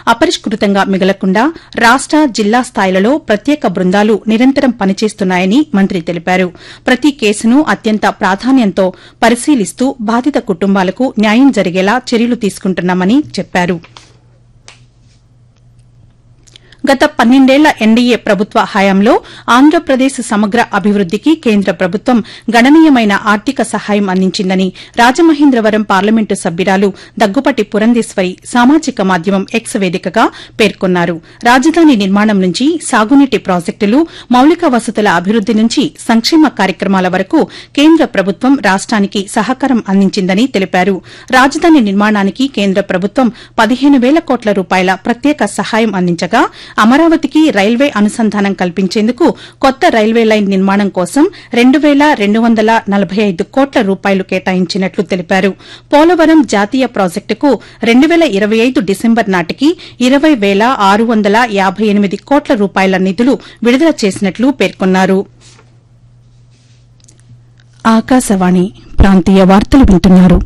అపరిష్కృతంగా మిగలకుండా రాష్ట జిల్లా స్థాయిలలో ప్రత్యేక బృందాలు నిరంతరం పనిచేస్తున్నాయని మంత్రి తెలిపారు ప్రతి కేసును అత్యంత ప్రాధాన్యంతో పరిశీలిస్తూ బాధిత కుటుంబాలకు న్యాయం జరిగేలా చర్యలు తీసుకుంటున్నామని చెప్పారు గత పన్నెండేళ్ల ఎన్డీఏ ప్రభుత్వ హయాంలో ఆంధ్రప్రదేశ్ సమగ్ర అభివృద్దికి కేంద్ర ప్రభుత్వం గణనీయమైన ఆర్థిక సహాయం అందించిందని రాజమహేంద్రవరం పార్లమెంటు సభ్యురాలు దగ్గుపాటి పురంధేశ్వరి సామాజిక మాధ్యమం ఎక్స్ వేదికగా పేర్కొన్నారు రాజధాని నిర్మాణం నుంచి సాగునీటి ప్రాజెక్టులు మౌలిక వసతుల అభివృద్ది నుంచి సంక్షేమ కార్యక్రమాల వరకు కేంద్ర ప్రభుత్వం రాష్ట్రానికి సహకారం అందించిందని తెలిపారు రాజధాని నిర్మాణానికి కేంద్ర ప్రభుత్వం పదిహేను వేల కోట్ల రూపాయల ప్రత్యేక సహాయం అందించగా అమరావతికి రైల్వే అనుసంధానం కల్పించేందుకు కొత్త రైల్వే లైన్ నిర్మాణం కోసం రెండు వేల రెండు వందల నలభై ఐదు కోట్ల రూపాయలు కేటాయించినట్లు తెలిపారు పోలవరం జాతీయ ప్రాజెక్టుకు రెండు వేల ఇరవై ఐదు డిసెంబర్ నాటికి ఇరవై వేల ఆరు వందల యాబై ఎనిమిది కోట్ల రూపాయల నిధులు విడుదల చేసినట్లు పేర్కొన్నారు ఆకాశవాణి ప్రాంతీయ వార్తలు వింటున్నారు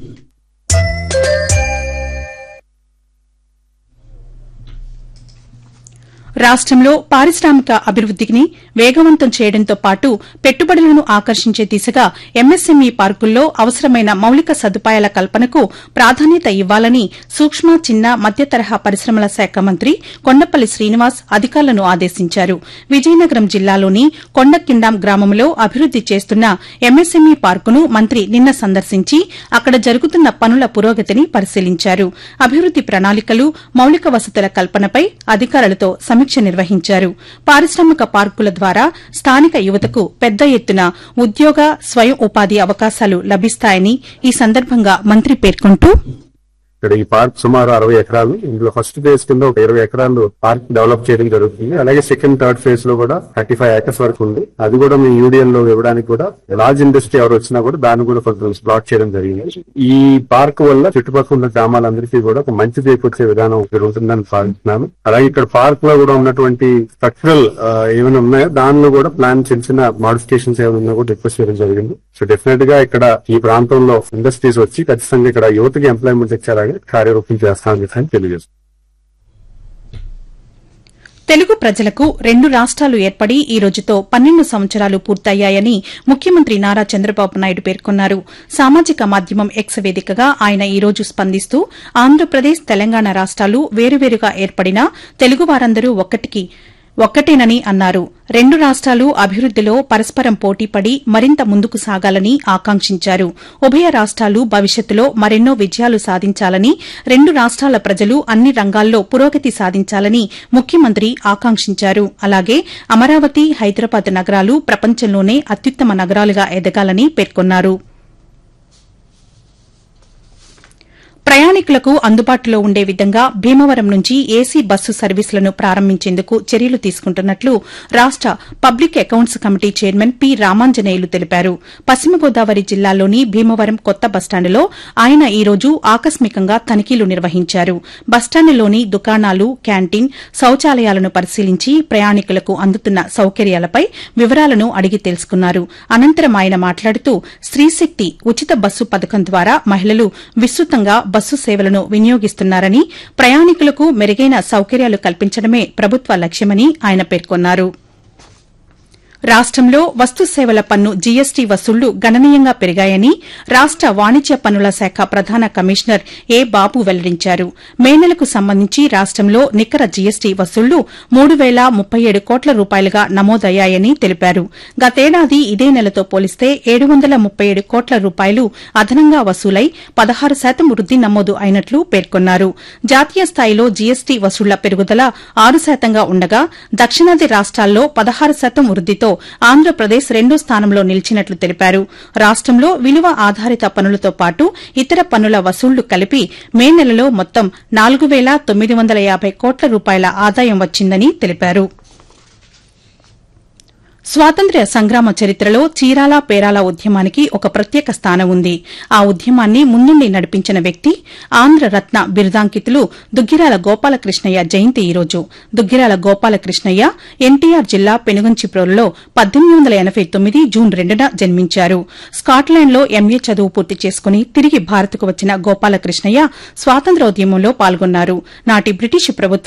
రాష్టంలో పారిశ్రామిక అభివృద్దిని వేగవంతం చేయడంతో పాటు పెట్టుబడులను ఆకర్షించే దిశగా ఎంఎస్ఎంఈ పార్కుల్లో అవసరమైన మౌలిక సదుపాయాల కల్పనకు ప్రాధాన్యత ఇవ్వాలని సూక్ష్మ చిన్న మధ్య తరహా పరిశ్రమల శాఖ మంత్రి కొండపల్లి శ్రీనివాస్ అధికారులను ఆదేశించారు విజయనగరం జిల్లాలోని కొండకిండాం గ్రామంలో అభివృద్ది చేస్తున్న ఎంఎస్ఎంఈ పార్కును మంత్రి నిన్న సందర్శించి అక్కడ జరుగుతున్న పనుల పురోగతిని పరిశీలించారు అభివృద్ది ప్రణాళికలు మౌలిక వసతుల కల్పనపై అధికారులతో సమీక్ష నిర్వహించారు పారిశ్రామిక పార్కుల ద్వారా స్థానిక యువతకు పెద్ద ఎత్తున ఉద్యోగ స్వయం ఉపాధి అవకాశాలు లభిస్తాయని ఈ సందర్భంగా మంత్రి పేర్కొంటూ ఇక్కడ ఈ పార్క్ సుమారు అరవై ఎకరాలు ఇందులో ఫస్ట్ ఫేజ్ కింద ఒక ఇరవై ఎకరాలు పార్క్ డెవలప్ చేయడం జరుగుతుంది అలాగే సెకండ్ థర్డ్ ఫేజ్ లో కూడా థర్టీ ఫైవ్ ఏకర్స్ వరకు ఉంది అది కూడా మీ యూడిఎన్ లో ఇవ్వడానికి కూడా లార్జ్ ఇండస్ట్రీ ఎవరు వచ్చినా కూడా దాన్ని కూడా కొంచెం ప్లాట్ చేయడం జరిగింది ఈ పార్క్ వల్ల చుట్టుపక్కల ఉన్న గ్రామాలందరికీ కూడా ఒక మంచి చేకూర్చే విధానం జరుగుతుందని భావిస్తున్నాను అలాగే ఇక్కడ పార్క్ లో కూడా ఉన్నటువంటి స్ట్రక్చరల్ ఏమైనా ఉన్నాయో దానిలో కూడా ప్లాన్ చిన్న చిన్న మాడిఫికేషన్స్ ఏమైనా ఉన్నా కూడా రిక్వెస్ట్ చేయడం జరిగింది సో డెఫినెట్ గా ఇక్కడ ఈ ప్రాంతంలో ఇండస్ట్రీస్ వచ్చి ఖచ్చితంగా ఇక్కడ యువతకి ఎంప్లాయ్మెంట్ ఇచ్చేలాగా కార్యరూపం చేస్తామని చెప్పి తెలియజేస్తాం తెలుగు ప్రజలకు రెండు రాష్ట్రాలు ఏర్పడి ఈ రోజుతో పన్నెండు సంవత్సరాలు పూర్తయ్యాయని ముఖ్యమంత్రి నారా చంద్రబాబు నాయుడు పేర్కొన్నారు సామాజిక మాధ్యమం ఎక్స్ వేదికగా ఆయన ఈ రోజు స్పందిస్తూ ఆంధ్రప్రదేశ్ తెలంగాణ రాష్ట్రాలు వేరువేరుగా ఏర్పడినా తెలుగు వారందరూ ఒక్కటికి ఒక్కటేనని అన్నారు రెండు రాష్ట్రాలు అభివృద్దిలో పరస్పరం పోటీపడి మరింత ముందుకు సాగాలని ఆకాంక్షించారు ఉభయ రాష్ట్రాలు భవిష్యత్తులో మరెన్నో విజయాలు సాధించాలని రెండు రాష్ట్రాల ప్రజలు అన్ని రంగాల్లో పురోగతి సాధించాలని ముఖ్యమంత్రి ఆకాంక్షించారు అలాగే అమరావతి హైదరాబాద్ నగరాలు ప్రపంచంలోనే అత్యుత్తమ నగరాలుగా ఎదగాలని పేర్కొన్నారు ప్రయాణికులకు అందుబాటులో ఉండే విధంగా భీమవరం నుంచి ఏసీ బస్సు సర్వీసులను ప్రారంభించేందుకు చర్యలు తీసుకుంటున్నట్లు రాష్ట public accounts committee chairman P Ramanjaneyulu తెలిపారు పశ్చిమ గోదావరి జిల్లాలోని భీమవరం కొత్త బస్టాండులో ఆయన ఈ రోజు ఆకస్మికంగా తనిఖీలు నిర్వహించారు బస్టాండులోని దుకాణాలు క్యాంటీన్ శౌచాలయాలను పరిశీలించి ప్రయాణికులకు అందుతున్న సౌకర్యాలపై వివరాలను అడిగి తెలుసుకున్నారు అనంతరం ఆయన మాట్లాడుతూ స్త్రీశక్తి ఉచిత బస్సు పథకం ద్వారా మహిళలు విస్తృతంగా బస్సు సేవలను వినియోగిస్తున్నారని ప్రయాణికులకు మెరుగైన సౌకర్యాలు కల్పించడమే ప్రభుత్వ లక్ష్యమని ఆయన పేర్కొన్నారు రాష్టంలో వస్తు సేవల పన్ను జీఎస్టీ వసూళ్లు గణనీయంగా పెరిగాయని రాష్ట వాణిజ్య పన్నుల శాఖ ప్రధాన కమిషనర్ ఏ బాబు వెల్లడించారు మే నెలకు సంబంధించి రాష్టంలో నికర జీఎస్టీ వసూళ్లు మూడు వేల ముప్పై ఏడు కోట్ల రూపాయలుగా నమోదయ్యాయని తెలిపారు గతేడాది ఇదే నెలతో పోలిస్తే ఏడు వందల ముప్పై ఏడు కోట్ల రూపాయలు అదనంగా వసూలై పదహారు శాతం వృద్ది నమోదు అయినట్లు పేర్కొన్నారు జాతీయ స్థాయిలో జీఎస్టీ వసూళ్ల పెరుగుదల ఆరు శాతంగా ఉండగా దక్షిణాది రాష్ట్రాల్లో పదహారు శాతం వృద్దితో ఆంధ్రప్రదేశ్ రెండో స్థానంలో నిలిచినట్లు తెలిపారు రాష్టంలో విలువ ఆధారిత పన్నులతో పాటు ఇతర పన్నుల వసూళ్లు కలిపి మే నెలలో మొత్తం నాలుగు వేల తొమ్మిది వందల యాబై కోట్ల రూపాయల ఆదాయం వచ్చిందని తెలిపారు స్వాతంత్ర్య సంగ్రామ చరిత్రలో చీరాల పేరాల ఉద్యమానికి ఒక ప్రత్యేక స్థానం ఉంది ఆ ఉద్యమాన్ని ముందుండి నడిపించిన వ్యక్తి ఆంధ్రరత్న బిరుదాంకితులు దుగ్గిరాల గోపాలకృష్ణయ్య జయంతి ఈ రోజు దుగ్గిరాల గోపాలకృష్ణయ్య ఎన్టీఆర్ జిల్లా పెనుగంచిప్రోలులో పద్దెనిమిది వందల ఎనబై తొమ్మిది జూన్ రెండున జన్మించారు స్కాట్లాండ్లో ఎంఏ చదువు పూర్తి చేసుకుని తిరిగి భారత్కు వచ్చిన గోపాలకృష్ణయ్య స్వాతంత్ర్యోద్యమంలో పాల్గొన్నారు నాటి బ్రిటిష్ ప్రభుత్వం